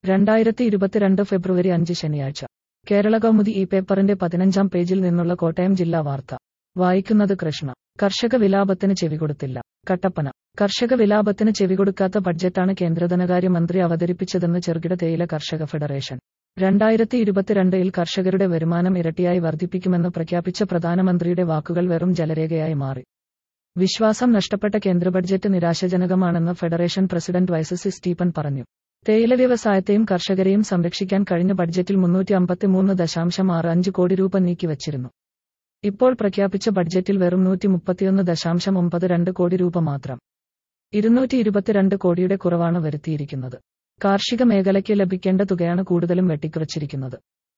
രണ്ടായിരത്തി ഇരുപത്തിരണ്ട് ഫെബ്രുവരി അഞ്ച് ശനിയാഴ്ച കേരള കൗമുദി ഈ പേപ്പറിന്റെ പതിനഞ്ചാം പേജിൽ നിന്നുള്ള കോട്ടയം ജില്ലാ വാർത്ത വായിക്കുന്നത് കൃഷ്ണ കർഷക വിലാപത്തിന് ചെവികൊടുത്തില്ല കട്ടപ്പന കർഷക വിലാപത്തിന് ചെവികൊടുക്കാത്ത ബഡ്ജറ്റാണ് കേന്ദ്ര ധനകാര്യമന്ത്രി അവതരിപ്പിച്ചതെന്ന് ചെറുകിട തേയില കർഷക ഫെഡറേഷൻ രണ്ടായിരത്തി ഇരുപത്തിരണ്ടിൽ കർഷകരുടെ വരുമാനം ഇരട്ടിയായി വർദ്ധിപ്പിക്കുമെന്ന് പ്രഖ്യാപിച്ച പ്രധാനമന്ത്രിയുടെ വാക്കുകൾ വെറും ജലരേഖയായി മാറി വിശ്വാസം നഷ്ടപ്പെട്ട കേന്ദ്ര ബഡ്ജറ്റ് നിരാശാജനകമാണെന്ന് ഫെഡറേഷൻ പ്രസിഡന്റ് വൈസസി സ്റ്റീഫൻ പറഞ്ഞു തേയില വ്യവസായത്തെയും കർഷകരെയും സംരക്ഷിക്കാൻ കഴിഞ്ഞ ബഡ്ജറ്റിൽ മുന്നൂറ്റി അമ്പത്തിമൂന്ന് ദശാംശം ആറ് അഞ്ച് കോടി രൂപ നീക്കിവച്ചിരുന്നു ഇപ്പോൾ പ്രഖ്യാപിച്ച ബഡ്ജറ്റിൽ വെറും നൂറ്റി മുപ്പത്തിയൊന്ന് ദശാംശം ഒമ്പത് രണ്ട് കോടി രൂപ മാത്രം ഇരുന്നൂറ്റി ഇരുപത്തിരണ്ട് കോടിയുടെ കുറവാണ് വരുത്തിയിരിക്കുന്നത് കാർഷിക മേഖലയ്ക്ക് ലഭിക്കേണ്ട തുകയാണ് കൂടുതലും വെട്ടിക്കുറച്ചിരിക്കുന്നത്